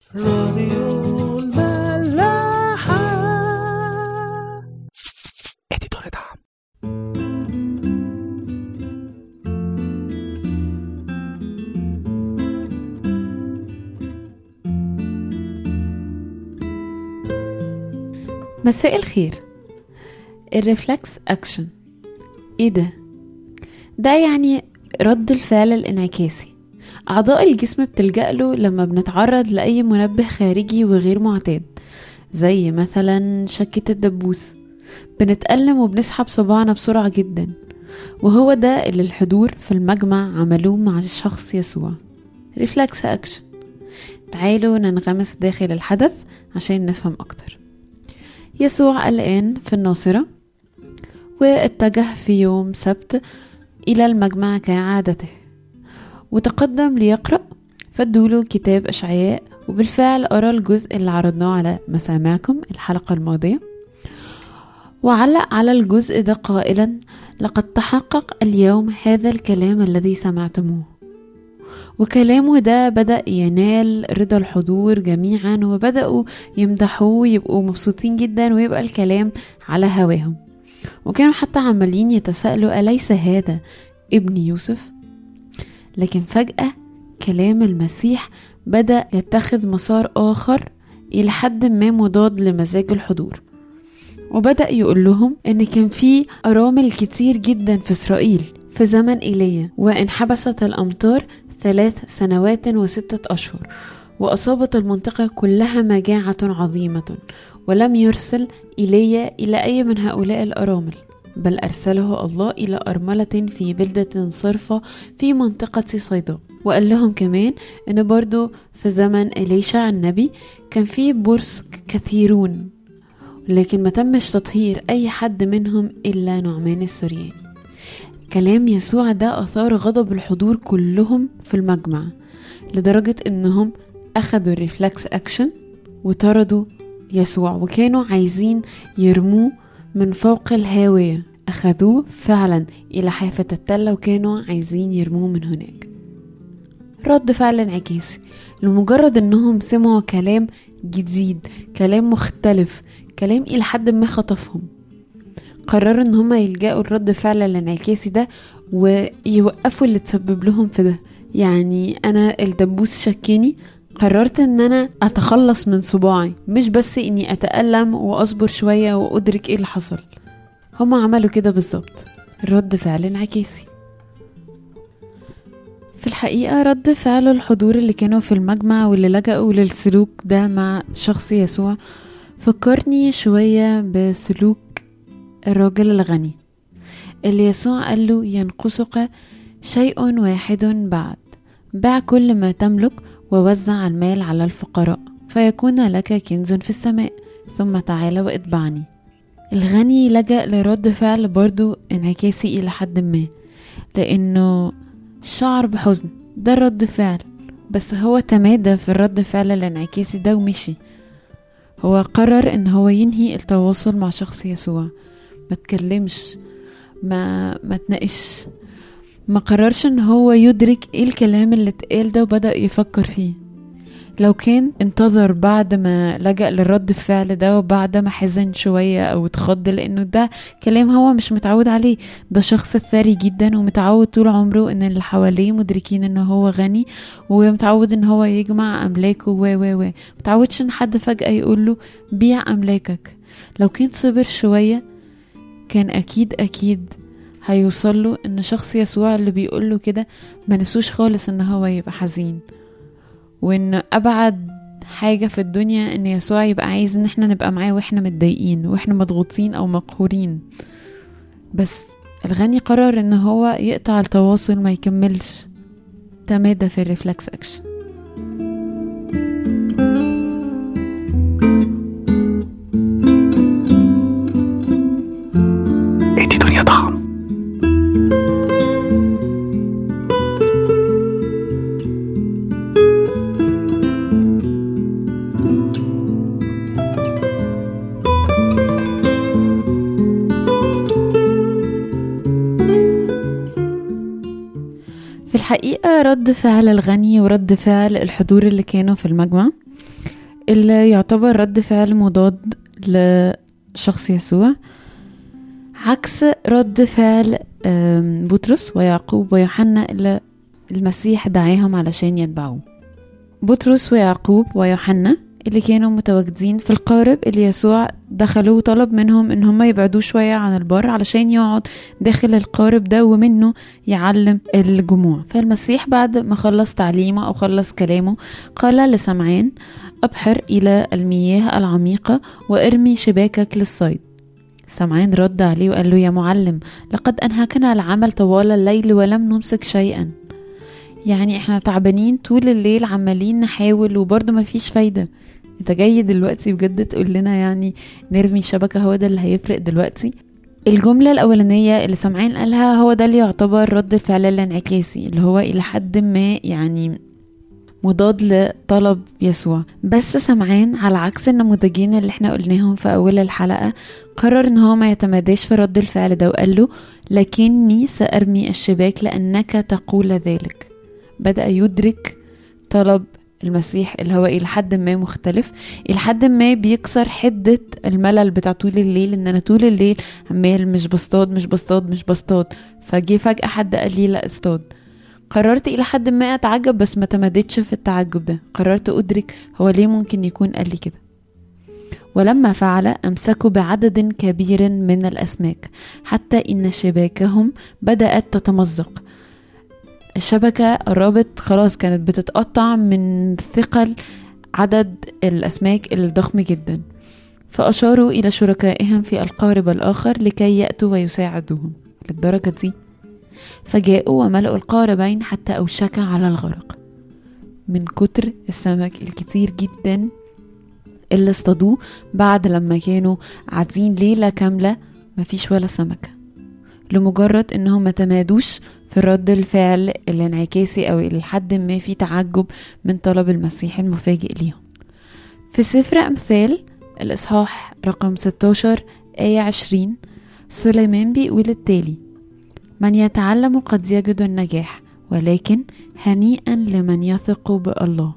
راديو الملاحة اديتور دعم مساء الخير الريفلكس اكشن ايه ده ده يعني رد الفعل الانعكاسي اعضاء الجسم بتلجأ له لما بنتعرض لاي منبه خارجي وغير معتاد زي مثلا شكة الدبوس بنتألم وبنسحب صباعنا بسرعة جدا وهو ده اللي الحضور في المجمع عملوه مع الشخص يسوع ريفلكس اكشن تعالوا ننغمس داخل الحدث عشان نفهم اكتر يسوع قلقان في الناصرة واتجه في يوم سبت إلى المجمع كعادته وتقدم ليقرأ فادوله كتاب إشعياء وبالفعل أرى الجزء اللي عرضناه على مسامعكم الحلقة الماضية وعلق على الجزء ده قائلا لقد تحقق اليوم هذا الكلام الذي سمعتموه وكلامه ده بدأ ينال رضا الحضور جميعا وبدأوا يمدحوه ويبقوا مبسوطين جدا ويبقى الكلام على هواهم وكانوا حتى عمالين يتساءلوا أليس هذا ابن يوسف لكن فجأة كلام المسيح بدأ يتخذ مسار آخر إلى حد ما مضاد لمزاج الحضور وبدأ يقول لهم إن كان في أرامل كتير جدا في إسرائيل في زمن إيليا وانحبست الأمطار ثلاث سنوات وستة أشهر وأصابت المنطقة كلها مجاعة عظيمة ولم يرسل إيليا إلى أي من هؤلاء الأرامل بل أرسله الله إلى أرملة في بلدة صرفة في منطقة صيدا وقال لهم كمان إن برضو في زمن إليشع النبي كان في برص كثيرون لكن ما تمش تطهير أي حد منهم إلا نعمان السرياني كلام يسوع ده أثار غضب الحضور كلهم في المجمع لدرجة إنهم أخدوا الريفلكس أكشن وطردوا يسوع وكانوا عايزين يرموه من فوق الهاوية أخدوه فعلا إلى حافة التلة وكانوا عايزين يرموه من هناك رد فعل انعكاسي لمجرد انهم سمعوا كلام جديد كلام مختلف كلام الى حد ما خطفهم قرروا ان هما يلجأوا الرد فعل الانعكاسي ده ويوقفوا اللي تسبب لهم في ده يعني انا الدبوس شكني قررت ان انا اتخلص من صباعي مش بس اني اتألم واصبر شوية وادرك ايه اللي حصل هما عملوا كده بالظبط رد فعل انعكاسي في الحقيقة رد فعل الحضور اللي كانوا في المجمع واللي لجأوا للسلوك ده مع شخص يسوع فكرني شوية بسلوك الراجل الغني اللي يسوع قال له ينقصك شيء واحد بعد باع كل ما تملك ووزع المال على الفقراء فيكون لك كنز في السماء ثم تعال واتبعني الغني لجأ لرد فعل برضو انعكاسي إلى حد ما لأنه شعر بحزن ده رد فعل بس هو تمادى في الرد فعل الانعكاسي ده ومشي هو قرر ان هو ينهي التواصل مع شخص يسوع ما تكلمش ما ما تناقش ما قررش ان هو يدرك ايه الكلام اللي اتقال ده وبدأ يفكر فيه لو كان انتظر بعد ما لجأ للرد الفعل ده وبعد ما حزن شوية او اتخض لانه ده كلام هو مش متعود عليه ده شخص ثري جدا ومتعود طول عمره ان اللي حواليه مدركين ان هو غني ومتعود ان هو يجمع املاكه و و و متعودش ان حد فجأة يقول له بيع املاكك لو كان صبر شوية كان اكيد اكيد هيوصل له ان شخص يسوع اللي بيقول له كده ما نسوش خالص ان هو يبقى حزين وان ابعد حاجة في الدنيا ان يسوع يبقى عايز ان احنا نبقى معاه واحنا متضايقين واحنا مضغوطين او مقهورين بس الغني قرر ان هو يقطع التواصل ما يكملش تمادى في الريفلكس اكشن ادي دنيا ضخم في الحقيقة رد فعل الغني ورد فعل الحضور اللي كانوا في المجمع اللي يعتبر رد فعل مضاد لشخص يسوع عكس رد فعل آم، بطرس ويعقوب ويوحنا اللي المسيح دعاهم علشان يتبعوه بطرس ويعقوب ويوحنا اللي كانوا متواجدين في القارب اللي يسوع دخلوه وطلب منهم ان هم يبعدوه شوية عن البر علشان يقعد داخل القارب ده ومنه يعلم الجموع فالمسيح بعد ما خلص تعليمه او خلص كلامه قال لسمعان ابحر الى المياه العميقة وارمي شباكك للصيد سمعان رد عليه وقال له يا معلم لقد انهكنا العمل طوال الليل ولم نمسك شيئا يعني احنا تعبانين طول الليل عمالين نحاول وبرضه مفيش فايدة انت جاي دلوقتي بجد تقول لنا يعني نرمي شبكة هو ده اللي هيفرق دلوقتي الجملة الأولانية اللي سمعان قالها هو ده اللي يعتبر رد الفعل الانعكاسي اللي هو إلى حد ما يعني مضاد لطلب يسوع بس سمعان على عكس النموذجين اللي احنا قلناهم في أول الحلقة قرر ان هو ما يتماداش في رد الفعل ده وقال له لكني سأرمي الشباك لأنك تقول ذلك بدأ يدرك طلب المسيح اللي هو إلى حد ما مختلف إلى حد ما بيكسر حدة الملل بتاع طول الليل إن أنا طول الليل عمال مش بصطاد مش بصطاد مش بصطاد فجه فجأة حد قال لي لا اصطاد قررت إلى حد ما أتعجب بس ما تمدتش في التعجب ده قررت أدرك هو ليه ممكن يكون قال لي كده ولما فعل أمسكوا بعدد كبير من الأسماك حتى إن شباكهم بدأت تتمزق الشبكة قربت خلاص كانت بتتقطع من ثقل عدد الأسماك الضخم جدا فأشاروا إلى شركائهم في القارب الآخر لكي يأتوا ويساعدوهم للدرجة دي فجاءوا وملأوا القاربين حتى أوشك على الغرق من كتر السمك الكتير جدا اللي اصطادوه بعد لما كانوا قاعدين ليلة كاملة مفيش ولا سمكة لمجرد انهم ما تمادوش في رد الفعل الانعكاسي او لحد ما في تعجب من طلب المسيح المفاجئ ليهم في سفر امثال الاصحاح رقم 16 آية 20 سليمان بيقول التالي من يتعلم قد يجد النجاح ولكن هنيئا لمن يثق بالله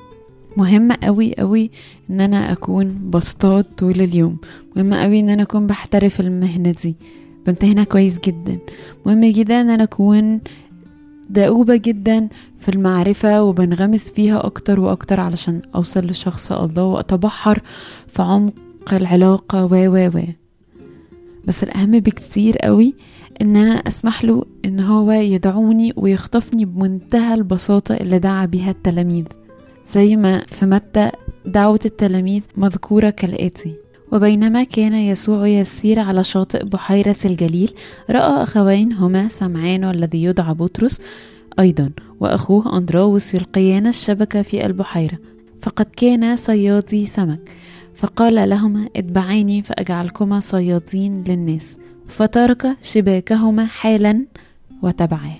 مهم قوي قوي ان انا اكون بصطاد طول اليوم مهم قوي ان انا اكون بحترف المهنة دي بمتهنها كويس جدا مهم جدا ان انا اكون دؤوبة جدا في المعرفة وبنغمس فيها اكتر واكتر علشان اوصل لشخص الله واتبحر في عمق العلاقة و و و بس الاهم بكتير قوي ان انا اسمح له ان هو يدعوني ويخطفني بمنتهى البساطة اللي دعا بيها التلاميذ زي ما في متى دعوة التلاميذ مذكورة كالآتي وبينما كان يسوع يسير على شاطئ بحيرة الجليل رأى أخوين هما سمعان والذي يدعى بطرس أيضا وأخوه أندراوس يلقيان الشبكة في البحيرة فقد كانا صيادي سمك فقال لهما اتبعاني فأجعلكما صيادين للناس فترك شباكهما حالا وتبعاه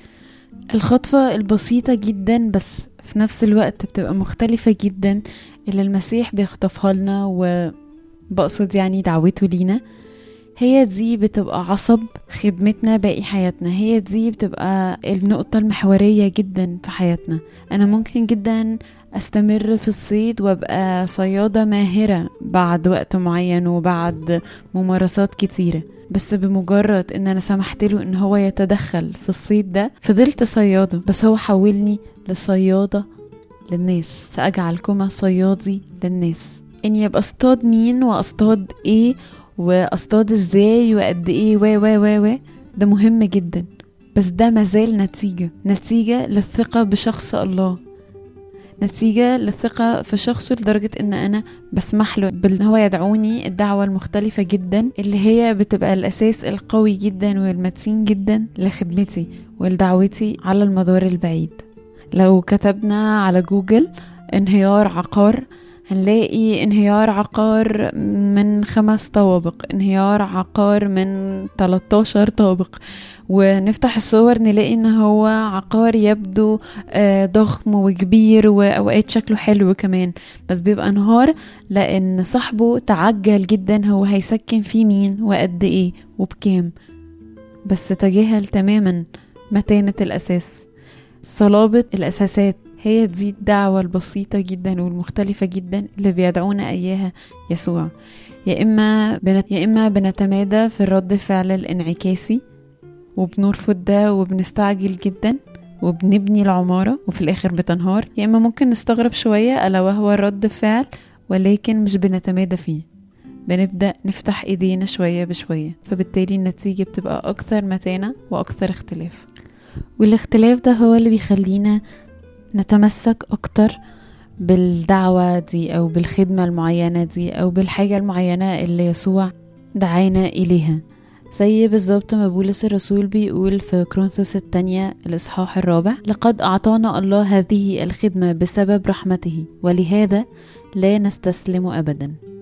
الخطفة البسيطة جدا بس في نفس الوقت بتبقى مختلفة جدا اللي المسيح بيخطفها لنا وبقصد يعني دعوته لينا هي دي بتبقى عصب خدمتنا باقي حياتنا هي دي بتبقى النقطة المحورية جدا في حياتنا أنا ممكن جدا أستمر في الصيد وأبقى صيادة ماهرة بعد وقت معين وبعد ممارسات كتيرة بس بمجرد ان انا سمحت له ان هو يتدخل في الصيد ده فضلت صيادة بس هو حولني لصيادة للناس سأجعلكما صيادي للناس اني ابقى اصطاد مين واصطاد ايه واصطاد ازاي وقد ايه و و و و ده مهم جدا بس ده مازال نتيجة نتيجة للثقة بشخص الله نتيجة للثقة في شخصه لدرجة ان انا بسمح له بان هو يدعوني الدعوة المختلفة جدا اللي هي بتبقى الاساس القوي جدا والمتين جدا لخدمتي ولدعوتي على المدار البعيد لو كتبنا على جوجل انهيار عقار هنلاقي انهيار عقار من خمس طوابق انهيار عقار من 13 طابق ونفتح الصور نلاقي ان هو عقار يبدو آه، ضخم وكبير واوقات شكله حلو كمان بس بيبقى انهار لان صاحبه تعجل جدا هو هيسكن فيه مين وقد ايه وبكام بس تجاهل تماما متانة الاساس صلابة الاساسات هي دي الدعوة البسيطة جدا والمختلفة جدا اللي بيدعونا إياها يسوع يا إما بنت... يا إما بنتمادى في الرد الفعل الانعكاسي وبنرفض ده وبنستعجل جدا وبنبني العمارة وفي الآخر بتنهار يا إما ممكن نستغرب شوية ألا وهو رد فعل ولكن مش بنتمادى فيه بنبدأ نفتح إيدينا شوية بشوية فبالتالي النتيجة بتبقى أكثر متانة وأكثر اختلاف والاختلاف ده هو اللي بيخلينا نتمسك أكتر بالدعوة دي أو بالخدمة المعينة دي أو بالحاجة المعينة اللي يسوع دعانا إليها زي بالظبط ما بولس الرسول بيقول في كرونثوس الثانية الإصحاح الرابع لقد أعطانا الله هذه الخدمة بسبب رحمته ولهذا لا نستسلم أبدا